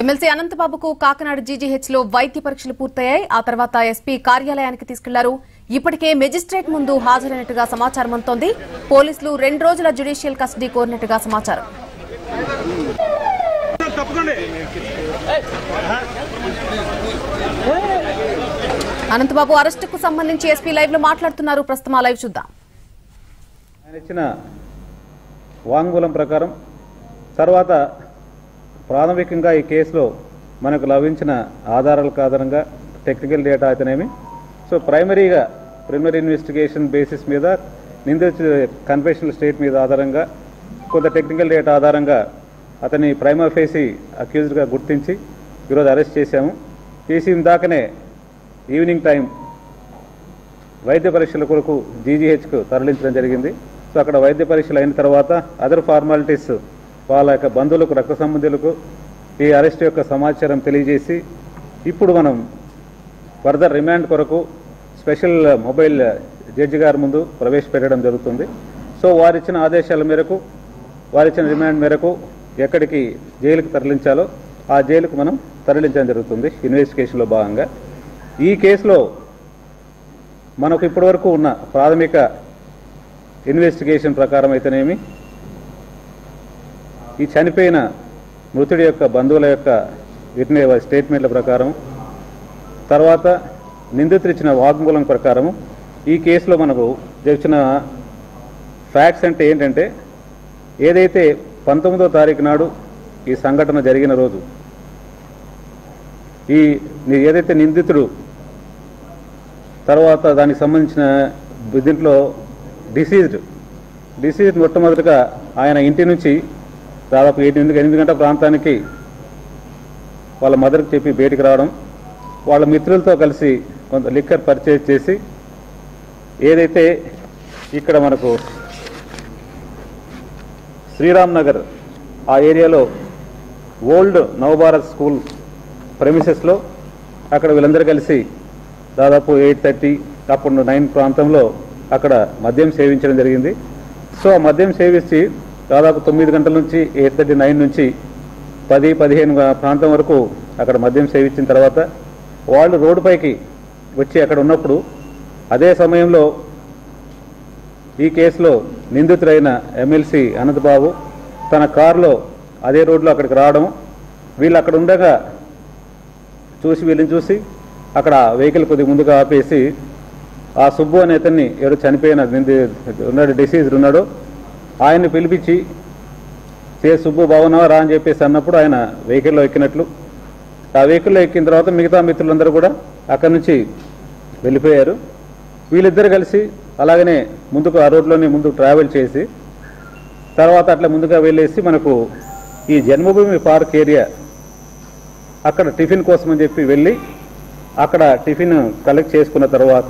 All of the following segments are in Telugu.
ఎమ్మెల్సీ అనంతబాబుకు కాకినాడ జీజీహెచ్ లో వైద్య పరీక్షలు పూర్తయ్యాయి ఆ తర్వాత ఎస్పీ కార్యాలయానికి తీసుకెళ్లారు ఇప్పటికే మెజిస్ట్రేట్ ముందు హాజరైనట్టుగా సమాచారం అందుతోంది పోలీసులు రెండు రోజుల జ్యుడిషియల్ కస్టడీ కోరినట్టుగా సమాచారం అనంతబాబు అరెస్టుకు సంబంధించి ఎస్పీ లైవ్ లో మాట్లాడుతున్నారు ప్రస్తుతం ఆ లైవ్ చూద్దాం ఆయన ఇచ్చిన వాంగ్మూలం ప్రకారం తర్వాత ప్రాథమికంగా ఈ కేసులో మనకు లభించిన ఆధారాలకు ఆధారంగా టెక్నికల్ డేటా అయితేనేమి సో ప్రైమరీగా ప్రిలిమినరీ ఇన్వెస్టిగేషన్ బేసిస్ మీద నిందించిన కన్ఫెషనల్ స్టేట్ మీద ఆధారంగా కొంత టెక్నికల్ డేటా ఆధారంగా అతని ప్రైమా ఫేసి అక్యూజ్డ్గా గుర్తించి ఈరోజు అరెస్ట్ చేశాము చేసి ఇందాకనే ఈవినింగ్ టైం వైద్య పరీక్షల కొరకు జీజీహెచ్కు తరలించడం జరిగింది సో అక్కడ వైద్య పరీక్షలు అయిన తర్వాత అదర్ ఫార్మాలిటీస్ వాళ్ళ యొక్క బంధువులకు రక్త సంబంధులకు ఈ అరెస్ట్ యొక్క సమాచారం తెలియజేసి ఇప్పుడు మనం ఫర్దర్ రిమాండ్ కొరకు స్పెషల్ మొబైల్ జడ్జి గారి ముందు ప్రవేశపెట్టడం జరుగుతుంది సో వారిచ్చిన ఆదేశాల మేరకు వారిచ్చిన రిమాండ్ మేరకు ఎక్కడికి జైలుకు తరలించాలో ఆ జైలుకు మనం తరలించడం జరుగుతుంది ఇన్వెస్టిగేషన్లో భాగంగా ఈ కేసులో మనకు ఇప్పటివరకు ఉన్న ప్రాథమిక ఇన్వెస్టిగేషన్ ప్రకారం అయితేనేమి ఈ చనిపోయిన మృతుడి యొక్క బంధువుల యొక్క విట్నే స్టేట్మెంట్ల ప్రకారం తర్వాత నిందితులు ఇచ్చిన వాగ్మూలం ప్రకారం ఈ కేసులో మనకు తెలిసిన ఫ్యాక్ట్స్ అంటే ఏంటంటే ఏదైతే పంతొమ్మిదో తారీఖు నాడు ఈ సంఘటన జరిగిన రోజు ఈ ని- ఏదైతే నిందితుడు తర్వాత దానికి సంబంధించిన దీంట్లో డిసీజ్డ్ డిసీజ్ మొట్టమొదటిగా ఆయన ఇంటి నుంచి దాదాపు ఎనిమిది ఎనిమిది గంటల ప్రాంతానికి వాళ్ళ మదర్కి చెప్పి బయటికి రావడం వాళ్ళ మిత్రులతో కలిసి కొంత లిక్కర్ పర్చేజ్ చేసి ఏదైతే ఇక్కడ మనకు శ్రీరామ్ నగర్ ఆ ఏరియాలో ఓల్డ్ నవభారత్ స్కూల్ ప్రెమిసెస్లో అక్కడ వీళ్ళందరూ కలిసి దాదాపు ఎయిట్ థర్టీ అప్పుడు నైన్ ప్రాంతంలో అక్కడ మద్యం సేవించడం జరిగింది సో ఆ మద్యం సేవించి దాదాపు తొమ్మిది గంటల నుంచి ఎయిట్ థర్టీ నైన్ నుంచి పది పదిహేను ప్రాంతం వరకు అక్కడ మద్యం సేవించిన తర్వాత వాళ్ళు రోడ్డుపైకి వచ్చి అక్కడ ఉన్నప్పుడు అదే సమయంలో ఈ కేసులో నిందితుడైన ఎమ్మెల్సీ అనంతబాబు తన కారులో అదే రోడ్లో అక్కడికి రావడం వీళ్ళు అక్కడ ఉండగా చూసి వీళ్ళని చూసి అక్కడ వెహికల్ కొద్దిగా ముందుగా ఆపేసి ఆ సుబ్బు అనే అతన్ని ఎవరు చనిపోయిన నింది ఉన్నాడు డిసీజ్ ఉన్నాడు ఆయన్ని పిలిపించి చే సుబ్బు బాగున్నావా రా అని చెప్పేసి అన్నప్పుడు ఆయన వెహికల్లో ఎక్కినట్లు ఆ వెహికల్లో ఎక్కిన తర్వాత మిగతా మిత్రులందరూ కూడా అక్కడి నుంచి వెళ్ళిపోయారు వీళ్ళిద్దరు కలిసి అలాగనే ముందుకు ఆ రోడ్లోనే ముందుకు ట్రావెల్ చేసి తర్వాత అట్లా ముందుగా వెళ్ళేసి మనకు ఈ జన్మభూమి పార్క్ ఏరియా అక్కడ టిఫిన్ కోసం అని చెప్పి వెళ్ళి అక్కడ టిఫిన్ కలెక్ట్ చేసుకున్న తర్వాత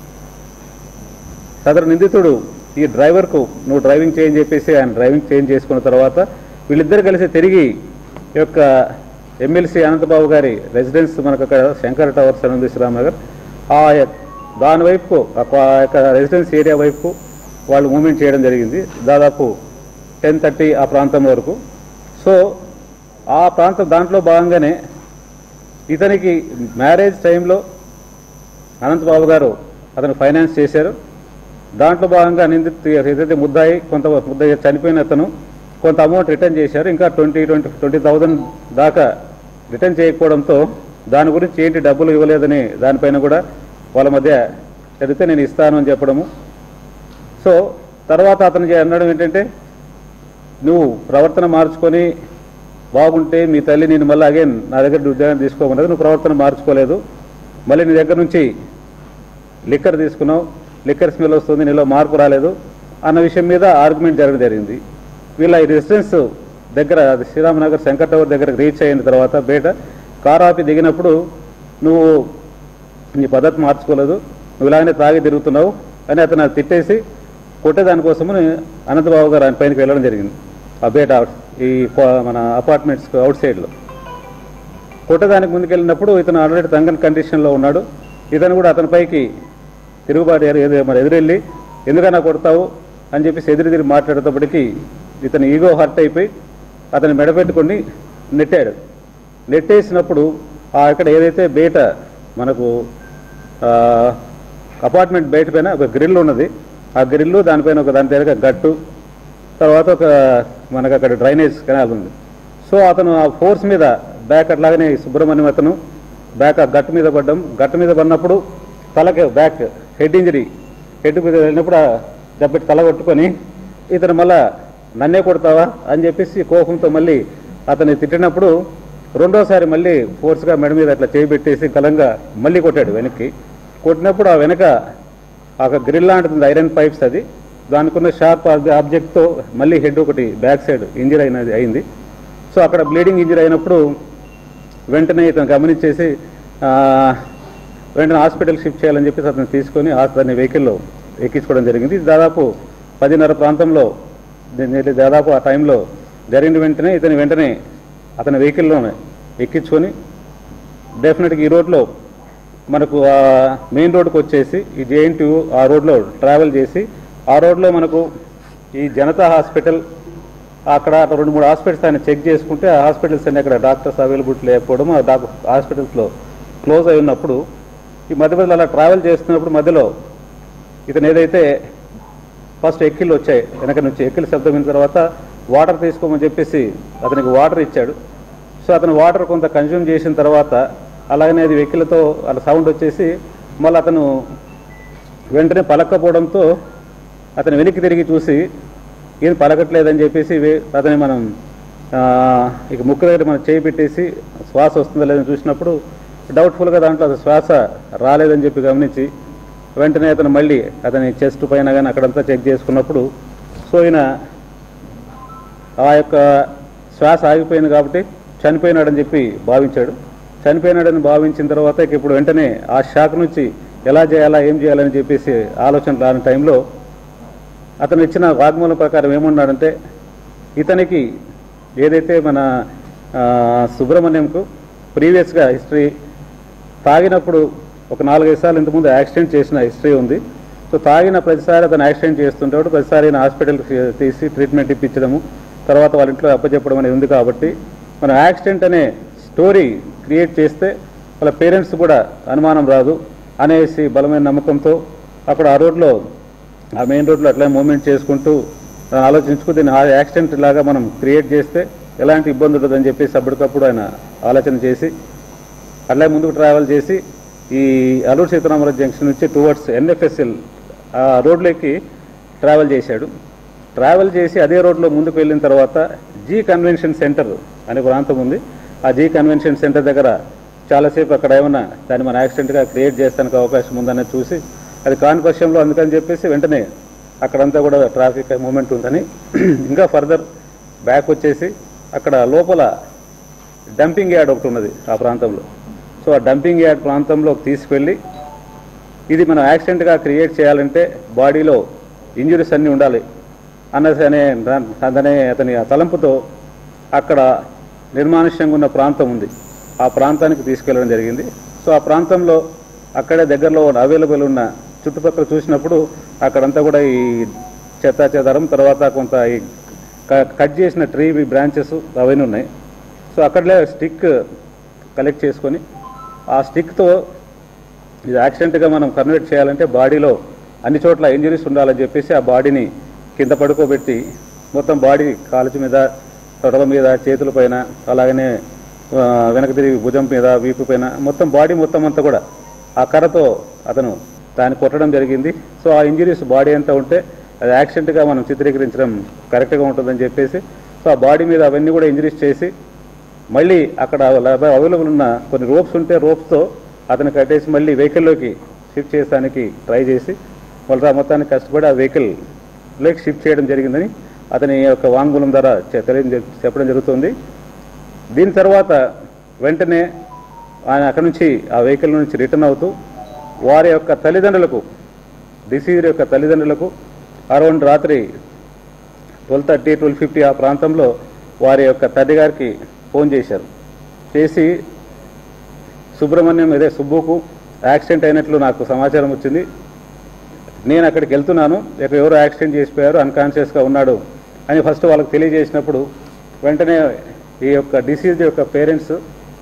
సదరు నిందితుడు ఈ డ్రైవర్కు నువ్వు డ్రైవింగ్ చేయని చెప్పేసి ఆయన డ్రైవింగ్ చేంజ్ చేసుకున్న తర్వాత వీళ్ళిద్దరు కలిసి తిరిగి ఈ యొక్క ఎమ్మెల్సీ అనంతబాబు గారి రెసిడెన్స్ మనకు అక్కడ శంకర్ టవర్స్ అని ఉంది శ్రీరామ్నగర్ ఆ యొక్క- దాని వైపు ఆ యొక్క రెసిడెన్స్ ఏరియా వైపు వాళ్ళు మూమెంట్ చేయడం జరిగింది దాదాపు టెన్ థర్టీ ఆ ప్రాంతం వరకు సో ఆ ప్రాంతం దాంట్లో భాగంగానే ఇతనికి మ్యారేజ్ టైంలో అనంతబాబు గారు అతను ఫైనాన్స్ చేశారు దాంట్లో భాగంగా నిందితు ఏదైతే ముద్దాయి కొంత ముద్దాయి చనిపోయిన అతను కొంత అమౌంట్ రిటర్న్ చేశారు ఇంకా ట్వంటీ ట్వంటీ ట్వంటీ థౌజండ్ దాకా రిటర్న్ చేయకపోవడంతో దాని గురించి ఏంటి డబ్బులు ఇవ్వలేదని దానిపైన కూడా వాళ్ళ మధ్య జరిగితే నేను ఇస్తాను అని చెప్పడము సో తర్వాత అతను చే- అనడం ఏంటంటే నువ్వు ప్రవర్తన మార్చుకొని బాగుంటే మీ తల్లి నేను మళ్ళీ అగైన్ నా దగ్గర ఉద్యోగం తీసుకోమన్నది నువ్వు ప్రవర్తన మార్చుకోలేదు మళ్ళీ నీ దగ్గర నుంచి లిక్కర్ తీసుకున్నావు లిక్కర్ స్మెల్ వస్తుంది నీలో మార్పు రాలేదు అన్న విషయం మీద ఆర్గ్యుమెంట్ జరగడం జరిగింది వీళ్ళ ఈ రెసిడెన్స్ దగ్గర అది శ్రీరామనగర్ శంకర్ టవర్ దగ్గర రీచ్ అయిన తర్వాత బయట కార్ ఆపి దిగినప్పుడు నువ్వు నీ పద్ధతి మార్చుకోలేదు నువ్వు ఇలాగనే తాగి తిరుగుతున్నావు అని అతను అది తిట్టేసి కొట్టేదానికోసమని అనంతబాబు గారు ఆయన పైనకి వెళ్ళడం జరిగింది ఆ బయట ఈ కో- మన అపార్ట్మెంట్స్ అవుట్ సైడ్లో కొట్టడానికి ముందుకెళ్ళినప్పుడు ఇతను ఆల్రెడీ తంగన్ కండిషన్లో ఉన్నాడు ఇతను కూడా అతని పైకి తిరుగుబాటు ఎదు- ఎదు- మరి ఎదురెళ్ళి ఎందుకన్నా కొడతావు అని చెప్పేసి ఎదురు తిరిగి మాట్లాడేటప్పటికి ఇతను ఈగో హర్ట్ అయిపోయి అతను మెడపెట్టుకొని నెట్టాడు నెట్టేసినప్పుడు ఆ ఇక్కడ ఏదైతే బయట మనకు ఆ, అపార్ట్మెంట్ బయట పైన ఒక గ్రిల్ ఉన్నది ఆ గ్రిల్లు దానిపైన ఒక దాని దగ్గర గట్టు తర్వాత ఒక మనకు అక్కడ డ్రైనేజ్ కెనాల్ ఉంది సో అతను ఆ ఫోర్స్ మీద బ్యాక్ అట్లాగనే సుబ్రహ్మణ్యం అతను బ్యాక్ ఆ గట్టు మీద పడ్డం గట్టు మీద పడినప్పుడు తలకి బ్యాక్ హెడ్ ఇంజరీ హెడ్ మీద వెళ్ళినప్పుడు ఆ దెబ్బకి తల కొట్టుకొని ఇతను మళ్ళా నన్నే కొడతావా అని చెప్పేసి కోపంతో మళ్ళీ అతన్ని తిట్టినప్పుడు రెండోసారి మళ్ళీ ఫోర్స్గా మెడ మీద అట్లా చేయి పెట్టేసి గలంగా మళ్ళీ కొట్టాడు వెనక్కి కొట్టినప్పుడు ఆ వెనక ఒక గ్రిల్ లాంటిది ఐరన్ పైప్స్ అది దానికున్న షార్ప్ ఆబ్జెక్ట్తో మళ్ళీ హెడ్ ఒకటి బ్యాక్ సైడ్ ఇంజరీ అయినది అయింది సో అక్కడ బ్లీడింగ్ ఇంజరీ అయినప్పుడు వెంటనే ఇతను గమనించేసి ఆ, వెంటనే హాస్పిటల్ షిఫ్ట్ చేయాలని చెప్పేసి అతను తీసుకొని అతని వెహికల్లో ఎక్కించుకోవడం జరిగింది ఇది దాదాపు పదిన్నర ప్రాంతంలో దీన్ని దాదాపు ఆ టైంలో జరిగిన వెంటనే ఇతని వెంటనే అతని వెహికల్లోనే ఎక్కించుకొని డెఫినెట్గా ఈ రోడ్లో మనకు ఆ మెయిన్ రోడ్కి వచ్చేసి ఈ జేఎన్టీ ఆ రోడ్లో ట్రావెల్ చేసి ఆ రోడ్లో మనకు ఈ జనతా హాస్పిటల్ అక్కడ అక్కడ రెండు మూడు హాస్పిటల్స్ ఆయన చెక్ చేసుకుంటే ఆ హాస్పిటల్స్ అన్ని అక్కడ డాక్టర్స్ అవైలబిలిటీ లేకపోవడం ఆ డాక్టర్ హాస్పిటల్స్లో క్లోజ్ అయి ఉన్నప్పుడు ఈ మధ్య మధ్యలో అలా ట్రావెల్ చేస్తున్నప్పుడు మధ్యలో ఇతను ఏదైతే ఫస్ట్ ఎక్కిళ్ళు వచ్చాయి వెనక నుంచి ఎక్కిళ్ళ శబ్దం విన్న తర్వాత వాటర్ తీసుకోమని చెప్పేసి అతనికి వాటర్ ఇచ్చాడు సో అతను వాటర్ కొంత కన్జ్యూమ్ చేసిన తర్వాత అలాగనే అది వెక్కిలతో అలా సౌండ్ వచ్చేసి మళ్ళీ అతను వెంటనే పలక్కపోవడంతో అతను వెనక్కి తిరిగి చూసి ఏం పలకట్లేదని చెప్పేసి వే- అతని మనం ఆ, ఇక ముక్కు దగ్గర మనం చేయి పెట్టేసి శ్వాస వస్తుందో లేదని చూసినప్పుడు డౌట్ఫుల్గా దాంట్లో అసలు శ్వాస రాలేదని చెప్పి గమనించి వెంటనే అతను మళ్ళీ అతని చెస్ట్ పైన కానీ అక్కడంతా చెక్ చేసుకున్నప్పుడు సో ఈయన ఆ యొక్క శ్వాస ఆగిపోయింది కాబట్టి చనిపోయినాడని చెప్పి భావించాడు చనిపోయినాడని భావించిన తర్వాత ఇక ఇప్పుడు వెంటనే ఆ షాక్ నుంచి ఎలా చేయాలా ఏం చేయాలని చెప్పేసి ఆలోచన రాని టైంలో అతను ఇచ్చిన వాగ్మూలం ప్రకారం ఏమన్నాడంటే ఇతనికి ఏదైతే మన ఆ, సుబ్రహ్మణ్యంకు ప్రీవియస్గా హిస్టరీ తాగినప్పుడు ఒక నాలుగైదు సార్లు ఇంతకుముందు యాక్సిడెంట్ చేసిన హిస్టరీ ఉంది సో తాగిన ప్రతిసారి అతను యాక్సిడెంట్ చేస్తుంటాడు ప్రతిసారి ఆయన హాస్పిటల్కి తీసి ట్రీట్మెంట్ ఇప్పించడము తర్వాత వాళ్ళ ఇంట్లో అప్పచెప్పడం అనేది ఉంది కాబట్టి మన యాక్సిడెంట్ అనే స్టోరీ క్రియేట్ చేస్తే వాళ్ళ పేరెంట్స్ కూడా అనుమానం రాదు అనేసి బలమైన నమ్మకంతో అక్కడ ఆ రోడ్లో ఆ మెయిన్ రోడ్లో అట్లా మూవ్మెంట్ చేసుకుంటూ ఆ, ఆలోచించుకు దీన్ని ఆ యాక్సిడెంట్ లాగా మనం క్రియేట్ చేస్తే ఎలాంటి ఇబ్బంది ఉండదని చెప్పేసి అప్పటికప్పుడు ఆయన ఆలోచన చేసి అట్లా ముందుకు ట్రావెల్ చేసి ఈ అల్లూరు సీతారామరాజు జంక్షన్ నుంచి టువర్డ్స్ ఎన్ఎఫ్ఎస్ఎల్ ఆ రోడ్లోకి ట్రావెల్ చేశాడు ట్రావెల్ చేసి అదే రోడ్లో ముందుకు వెళ్ళిన తర్వాత జీ కన్వెన్షన్ సెంటర్ అనే ప్రాంతం ఉంది ఆ జీ కన్వెన్షన్ సెంటర్ దగ్గర చాలాసేపు అక్కడ ఏమన్నా దాన్ని మన యాక్సిడెంట్గా క్రియేట్ చేస్తానికి అవకాశం ఉందని చూసి అది కాని పక్షంలో అందుకని చెప్పేసి వెంటనే అక్కడంతా కూడా ట్రాఫిక్ మూమెంట్ ఉందని ఇంకా ఫర్దర్ బ్యాక్ వచ్చేసి అక్కడ లోపల డంపింగ్ యార్డ్ ఒకటి ఉన్నది ఆ ప్రాంతంలో సో ఆ డంపింగ్ యార్డ్ ప్రాంతంలోకి తీసుకెళ్ళి ఇది మనం యాక్సిడెంట్గా క్రియేట్ చేయాలంటే బాడీలో ఇంజురీస్ అన్నీ ఉండాలి అన్నది అనే అతనే అతని ఆ తలంపుతో అక్కడ నిర్మానుష్యంగా ఉన్న ప్రాంతం ఉంది ఆ ప్రాంతానికి తీసుకెళ్ళడం జరిగింది సో ఆ ప్రాంతంలో అక్కడే దగ్గరలో అవైలబుల్ ఉన్న చుట్టుపక్కల చూసినప్పుడు అక్కడంతా కూడా ఈ చెత్త చెదారం తర్వాత కొంత ఈ క- కట్ చేసిన ట్రీ బ్రాంచెస్ అవన్నీ ఉన్నాయి సో అక్కడలే స్టిక్ కలెక్ట్ చేసుకొని ఆ స్టిక్తో ఇది యాక్సిడెంట్గా మనం కన్వర్ట్ చేయాలంటే బాడీలో అన్ని చోట్ల ఇంజరీస్ ఉండాలని చెప్పేసి ఆ బాడీని కింద పడుకోబెట్టి మొత్తం బాడీ కాలుచి మీద తొడల మీద చేతుల పైన అలాగనే ఆ, వెనక తిరిగి భుజం మీద వీపు పైన మొత్తం బాడీ మొత్తం అంతా కూడా ఆ కర్రతో అతను దాన్ని కొట్టడం జరిగింది సో ఆ ఇంజరీస్ బాడీ అంతా ఉంటే అది యాక్సిడెంట్గా మనం చిత్రీకరించడం కరెక్ట్గా ఉంటుందని చెప్పేసి సో ఆ బాడీ మీద అవన్నీ కూడా ఇంజరీస్ చేసి మళ్ళీ అక్కడ అవైలబుల్ ఉన్న కొన్ని రోప్స్ ఉంటే రోప్స్తో అతను కట్టేసి మళ్ళీ వెహికల్లోకి షిఫ్ట్ చేయడానికి ట్రై చేసి వాళ్ళ మొత్తానికి కష్టపడి ఆ వెహికల్లోకి షిఫ్ట్ చేయడం జరిగిందని అతని యొక్క వాంగ్మూలం ద్వారా చె- తెలియ చెప్పడం జరుగుతుంది దీని తర్వాత వెంటనే ఆయన అక్కడి నుంచి ఆ వెహికల్ నుంచి రిటర్న్ అవుతూ వారి యొక్క తల్లిదండ్రులకు డిసీజర్ యొక్క తల్లిదండ్రులకు అరౌండ్ రాత్రి ట్వెల్వ్ థర్టీ ట్వెల్వ్ ఫిఫ్టీ ఆ ప్రాంతంలో వారి యొక్క తండ్రి గారికి ఫోన్ చేశారు చేసి సుబ్రహ్మణ్యం ఇదే సుబ్బుకు యాక్సిడెంట్ అయినట్లు నాకు సమాచారం వచ్చింది నేను అక్కడికి వెళ్తున్నాను ఇక్కడ ఎవరో యాక్సిడెంట్ చేసిపోయారు అన్కాన్షియస్గా ఉన్నాడు అని ఫస్ట్ వాళ్ళకి తెలియజేసినప్పుడు వెంటనే ఈ యొక్క డిసీజ్ యొక్క పేరెంట్స్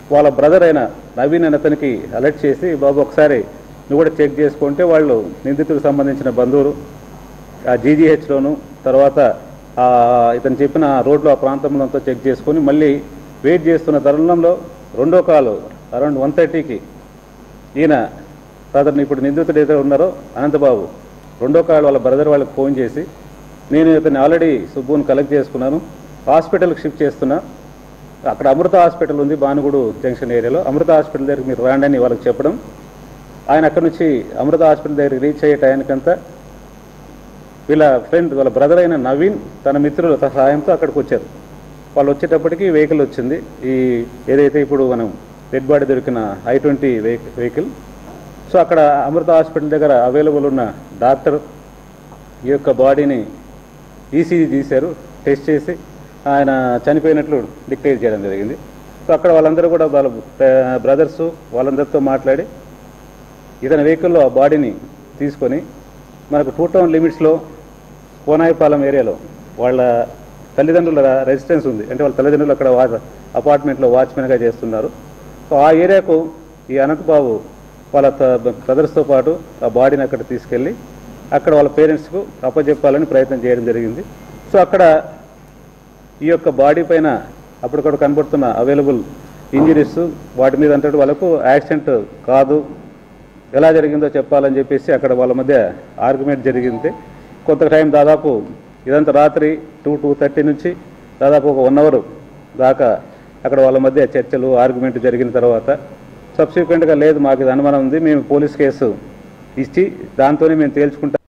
వాళ్ళ బ్రదర్ అయిన నవీన్ అనే అతనికి అలర్ట్ చేసి బాబు ఒకసారి నువ్వు కూడా చెక్ చేసుకుంటే వాళ్ళు నిందితుడికి సంబంధించిన బంధువులు ఆ జీజీహెచ్లోను తర్వాత ఆ ఇతను చెప్పిన రోడ్లో ఆ ప్రాంతంలో అంతా చెక్ చేసుకొని మళ్ళీ వెయిట్ చేస్తున్న తరుణంలో రెండో కాలు అరౌండ్ వన్ థర్టీకి ఈయన అతను ఇప్పుడు నిందితుడు ఏదో ఉన్నారో అనంతబాబు రెండో కాలు వాళ్ళ బ్రదర్ వాళ్ళకి ఫోన్ చేసి నేను ఇతన్ని ఆల్రెడీ సుబ్బుని కలెక్ట్ చేసుకున్నాను హాస్పిటల్కి షిఫ్ట్ చేస్తున్నా అక్కడ అమృత హాస్పిటల్ ఉంది బానుగుడు జంక్షన్ ఏరియాలో అమృత హాస్పిటల్ దగ్గరికి మీరు రాండి అని వాళ్ళకి చెప్పడం ఆయన అక్కడ నుంచి అమృత హాస్పిటల్ దగ్గరికి రీచ్ అయ్యే టయానికంతా వీళ్ళ ఫ్రెండ్ వాళ్ళ బ్రదర్ అయిన నవీన్ తన మిత్రుల సహాయంతో అక్కడికి వచ్చారు వాళ్ళు వచ్చేటప్పటికి వెహికల్ వచ్చింది ఈ ఏదైతే ఇప్పుడు మనం డెడ్ బాడీ దొరికిన ఐ ట్వంటీ వెహికల్ సో అక్కడ అమృత హాస్పిటల్ దగ్గర అవైలబుల్ ఉన్న డాక్టర్ ఈ యొక్క బాడీని ఈసీజీ తీశారు టెస్ట్ చేసి ఆయన చనిపోయినట్లు డిక్లేర్ చేయడం జరిగింది సో అక్కడ వాళ్ళందరూ కూడా వాళ్ళ బ్రదర్స్ వాళ్ళందరితో మాట్లాడి ఇతని వెహికల్లో ఆ బాడీని తీసుకొని మనకు టూ టౌన్ లిమిట్స్లో కోనాయిపాలెం ఏరియాలో వాళ్ళ తల్లిదండ్రుల రెసిడెన్స్ ఉంది అంటే వాళ్ళ తల్లిదండ్రులు అక్కడ వా అపార్ట్మెంట్లో వాచ్మెన్గా చేస్తున్నారు సో ఆ ఏరియాకు ఈ అనంతబాబు వాళ్ళ బ్రదర్స్తో పాటు ఆ బాడీని అక్కడ తీసుకెళ్ళి అక్కడ వాళ్ళ పేరెంట్స్కు అప్పచెప్పాలని ప్రయత్నం చేయడం జరిగింది సో అక్కడ ఈ యొక్క బాడీ పైన అప్పటికప్పుడు కనబడుతున్న అవైలబుల్ ఇంజరీస్ వాటి మీద అంటే వాళ్ళకు యాక్సిడెంట్ కాదు ఎలా జరిగిందో చెప్పాలని చెప్పేసి అక్కడ వాళ్ళ మధ్య ఆర్గ్యుమెంట్ జరిగింది కొంత టైం దాదాపు ఇదంతా రాత్రి టూ టూ థర్టీ నుంచి దాదాపు ఒక వన్ అవర్ దాకా అక్కడ వాళ్ళ మధ్య చర్చలు ఆర్గ్యుమెంట్ జరిగిన తర్వాత సబ్సిక్వెంట్గా లేదు మాకు ఇది అనుమానం ఉంది మేము పోలీస్ కేసు ఇచ్చి దాంతోనే మేము తేల్చుకుంటాం